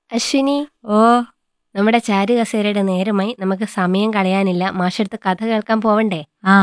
അശ്വിനി ഓ നമ്മുടെ ചാരു കസേരയുടെ നേരമായി നമുക്ക് സമയം കളയാനില്ല മാഷെടുത്ത് കഥ കേൾക്കാൻ പോവണ്ടേ ആ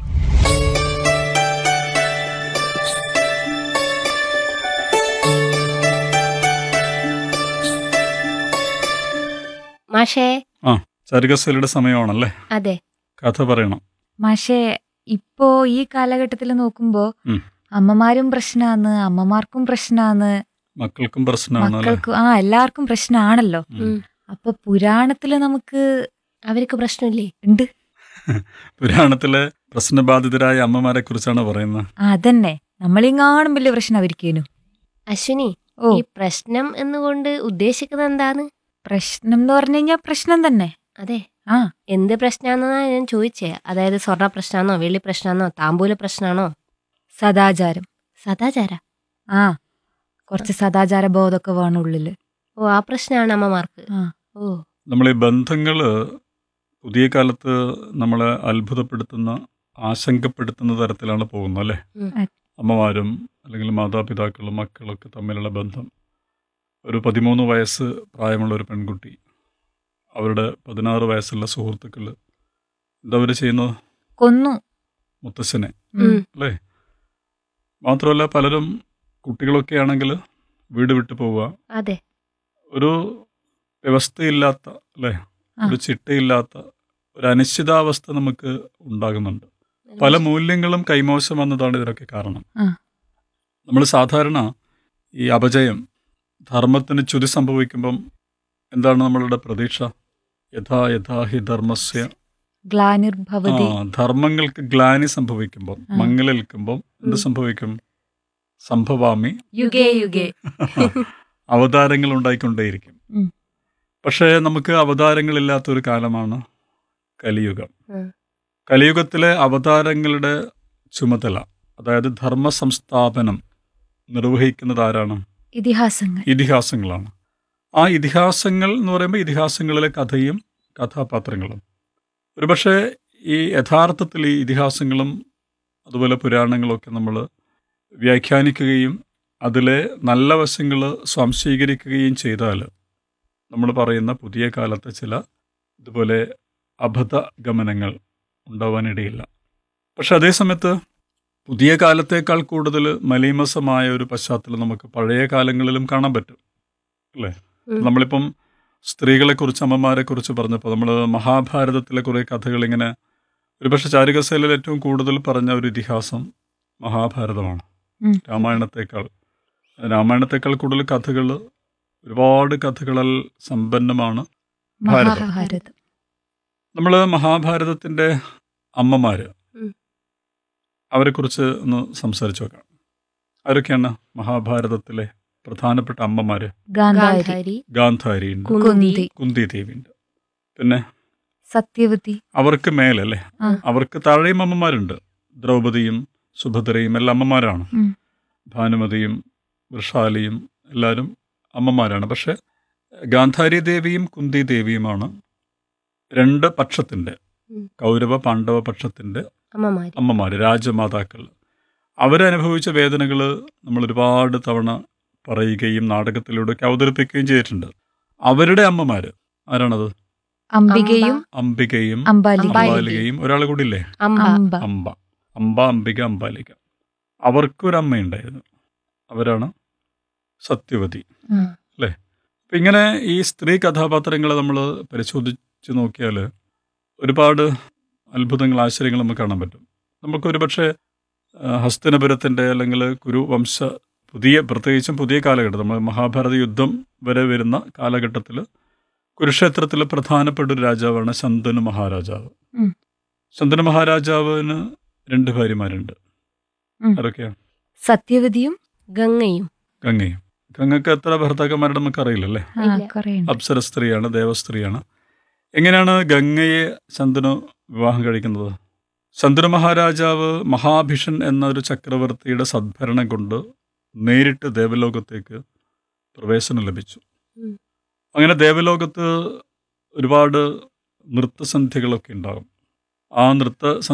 മാഷേ ചരുകസേലയുടെ സമയമാണല്ലേ അതെ കഥ പറയണം പക്ഷേ ഇപ്പോ ഈ കാലഘട്ടത്തിൽ നോക്കുമ്പോ ഉം. അമ്മമാരും പ്രശ്നാന്ന് അമ്മമാർക്കും പ്രശ്നാന്ന് മക്കൾക്കും പ്രശ്നമാണ് അല്ലേ മക്കൾക്കും ആ എല്ലാവർക്കും പ്രശ്നമാണല്ലോ ഉം. അപ്പൊ പുരാണത്തില് നമുക്ക് അവർക്ക് പ്രശ്നമില്ലേ ഉണ്ട് പുരാണത്തിലെ പ്രശ്നബാധിതരായ അമ്മമാരെ കുറിച്ചാണ് പറയുന്നത് ആ അതന്നെ നമ്മളിങ്ങാണും വലിയ പ്രശ്നം അവർക്കേനു അശ്വിനി ഓ ഈ പ്രശ്നം എന്നുകൊണ്ട് ഉദ്ദേശിക്കുന്നത് എന്താണ് പ്രശ്നം എന്ന് പറഞ്ഞു കഴിഞ്ഞാൽ പ്രശ്നം തന്നെ അതെ ആ എന്ത് പ്രശ്നാണെന്നാ ഞാൻ ചോദിച്ചേ അതായത് സ്വർണ്ണ പ്രശ്നാണോ വെള്ളി പ്രശ്നാണോ താമ്പൂല പ്രശ്നാണോ സദാചാരം സദാചാര ആ കുറച്ച് സദാചാര ബോധമൊക്കെ വേണം ഉള്ളില് ഓ ആ പ്രശ്നമാണ് അമ്മമാർക്ക് ആ ഓ നമ്മൾ ഈ ബന്ധങ്ങള് പുതിയ കാലത്ത് നമ്മളെ അത്ഭുതപ്പെടുത്തുന്ന ആശങ്കപ്പെടുത്തുന്ന തരത്തിലാണ് പോകുന്നത് അല്ലേ ഉം. അമ്മമാരും അല്ലെങ്കിൽ മാതാപിതാക്കളും മക്കളൊക്കെ തമ്മിലുള്ള ബന്ധം ഒരു പതിമൂന്ന് വയസ്സ് പ്രായമുള്ള ഒരു പെൺകുട്ടി അവരുടെ പതിനാറ് വയസ്സുള്ള സുഹൃത്തുക്കൾ എന്താ അവർ ചെയ്യുന്നത് കൊന്നു മുത്തശ്ശനെ ഉം. ഉം. അല്ലേ മാത്രമല്ല പലരും കുട്ടികളൊക്കെ ആണെങ്കിൽ വീട് വിട്ടു പോവുക അതെ ഒരു വ്യവസ്ഥയില്ലാത്ത അല്ലേ ആ. ഒരു ചിട്ടയില്ലാത്ത ഒരു അനിശ്ചിതാവസ്ഥ നമുക്ക് ഉണ്ടാകുന്നുണ്ട് പല മൂല്യങ്ങളും കൈമോശം വന്നതാണ് ഇതിനൊക്കെ കാരണം ആ. നമ്മൾ സാധാരണ ഈ അപജയം ധർമ്മത്തിന് ചുതി സംഭവിക്കുമ്പം എന്താണ് നമ്മളുടെ പ്രതീക്ഷ യഥാ യഥാ ഹി ധർമ്മസ്യ ഗ്ലാനിർഭവതി ആ ധർമ്മങ്ങൾക്ക് ഗ്ലാനി സംഭവിക്കുമ്പോൾ ആ. മങ്ങലേൽക്കുമ്പോൾ എന്ത് ഉം. സംഭവിക്കും സംഭവാമി യുഗേ യുഗേ അവതാരങ്ങൾ ഉണ്ടായിക്കൊണ്ടേയിരിക്കും ഉം. പക്ഷേ നമുക്ക് അവതാരങ്ങളില്ലാത്ത ഒരു കാലമാണ് കലിയുഗം ഉം. കലിയുഗത്തിലെ അവതാരങ്ങളുടെ ചുമതല അതായത് ധർമ്മ സംസ്ഥാപനം നിർവഹിക്കുന്നത് ആരാണ് ഇതിഹാസങ്ങൾ ഇതിഹാസങ്ങളാണ് ആ ഇതിഹാസങ്ങൾ എന്ന് പറയുമ്പോൾ ഇതിഹാസങ്ങളിലെ കഥയും കഥാപാത്രങ്ങളും ഒരുപക്ഷെ ഈ യഥാർത്ഥത്തിൽ ഈ ഇതിഹാസങ്ങളും അതുപോലെ പുരാണങ്ങളൊക്കെ നമ്മൾ വ്യാഖ്യാനിക്കുകയും അതിലെ നല്ല വശങ്ങൾ സ്വാംശീകരിക്കുകയും ചെയ്താൽ നമ്മൾ പറയുന്ന പുതിയ കാലത്തെ ചില ഇതുപോലെ അബദ്ധ ഗമനങ്ങൾ ഉണ്ടാവാനിടയില്ല പക്ഷെ അതേസമയത്ത് പുതിയ കാലത്തേക്കാൾ കൂടുതൽ മലീമസമായ ഒരു പശ്ചാത്തലം നമുക്ക് പഴയ കാലങ്ങളിലും കാണാൻ പറ്റും അല്ലേ ഉം. നമ്മളിപ്പം സ്ത്രീകളെക്കുറിച്ച് അമ്മമാരെക്കുറിച്ച് പറഞ്ഞപ്പോൾ നമ്മൾ മഹാഭാരതത്തിലെ കുറേ കഥകൾ ഇങ്ങനെ ഒരുപക്ഷെ ചാരുകസേലയിൽ ഏറ്റവും കൂടുതൽ പറഞ്ഞ ഒരു ഇതിഹാസം മഹാഭാരതമാണ് ഉം. രാമായണത്തെക്കാൾ രാമായണത്തെക്കാൾ കൂടുതൽ കഥകൾ ഒരുപാട് കഥകളാൽ സമ്പന്നമാണ് ഭാരതം. മഹാഭാരതം നമ്മൾ മഹാഭാരതത്തിൻ്റെ അമ്മമാര് ഉം. അവരെക്കുറിച്ച് ഒന്ന് സംസാരിച്ചു നോക്കാം ആരൊക്കെയാണ് മഹാഭാരതത്തിലെ പ്രധാനപ്പെട്ട അമ്മമാര് ഗാന്ധാരി ഗാന്ധാരി ഗാന്ധാരി ഉണ്ട് കുന്തി കുന്തി കുന്തി ദേവി ഉണ്ട് പിന്നെ സത്യവതി അവർക്ക് മേലല്ലേ ആ. അവർക്ക് താഴെയും അമ്മമാരുണ്ട് ദ്രൗപദിയും സുഭദ്രയും എല്ലാം അമ്മമാരാണ് ഉം. ഭാനുമതിയും വൃഷാലിയും എല്ലാവരും അമ്മമാരാണ് പക്ഷെ ഗാന്ധാരി ദേവിയും കുന്തി ദേവിയുമാണ് രണ്ട് പക്ഷത്തിൻ്റെ ഉം. കൗരവ പാണ്ഡവ പക്ഷത്തിൻ്റെ അമ്മമാര് അമ്മമാർ രാജമാതാക്കൾ അവരനുഭവിച്ച വേദനകൾ നമ്മൾ ഒരുപാട് തവണ പറയുകയും നാടകത്തിലൂടെയൊക്കെ അവതരിപ്പിക്കുകയും ചെയ്തിട്ടുണ്ട് അവരുടെ അമ്മമാർ ആരാണത് അംബികയും അംബികയും അംബാലികയും അംബാലികയും ഒരാൾ കൂടി ഇല്ലേ അമ്പ അംബ അംബ അംബ അംബിക അംബാലിക അവർക്കൊരമ്മയുണ്ടായിരുന്നു അവരാണ് സത്യവതി ഉം. അപ്പം ഇങ്ങനെ ഈ സ്ത്രീ കഥാപാത്രങ്ങളെ നമ്മൾ പരിശോധിച്ച് നോക്കിയാൽ ഒരുപാട് അത്ഭുതങ്ങൾ ആശ്ചര്യങ്ങൾ നമുക്ക് കാണാൻ പറ്റും നമുക്ക് ഒരുപക്ഷെ ആ, ഹസ്തിനപുരത്തിൻ്റെ അല്ലെങ്കിൽ കുരുവംശ പുതിയ പ്രത്യേകിച്ചും പുതിയ കാലഘട്ടം നമ്മൾ മഹാഭാരത യുദ്ധം വരെ വരുന്ന കാലഘട്ടത്തിൽ കുരുക്ഷേത്രത്തിലെ പ്രധാനപ്പെട്ട ഒരു രാജാവാണ് ശന്തനു മഹാരാജാവ് ഉം. ശന്തനു മഹാരാജാവിന് രണ്ട് ഭാര്യമാരുണ്ട് ഉം. ആരൊക്കെയാണ് സത്യവതിയും ഗംഗയും ഗംഗയും ഗംഗക്ക് എത്ര ഭർത്താക്കന്മാരുടെ നമുക്ക് അറിയില്ലല്ലേ ആ ഇല്ല. കുറേ അപ്സര സ്ത്രീയാണ് ദേവസ്ത്രീയാണ് എങ്ങനെയാണ് ഗംഗയെ ശന്തനു വിവാഹം കഴിക്കുന്നത് ശന്തനു മഹാരാജാവ് മഹാഭിഷൻ എന്നൊരു ചക്രവർത്തിയുടെ സദ്ഭരണം കൊണ്ട് നേരിട്ട് ദേവലോകത്തേക്ക് പ്രവേശനം ലഭിച്ചു ഉം. അങ്ങനെ ദേവലോകത്ത് ഒരുപാട് നൃത്തസന്ധ്യകളൊക്കെ ഉണ്ടാകും ആ നൃത്ത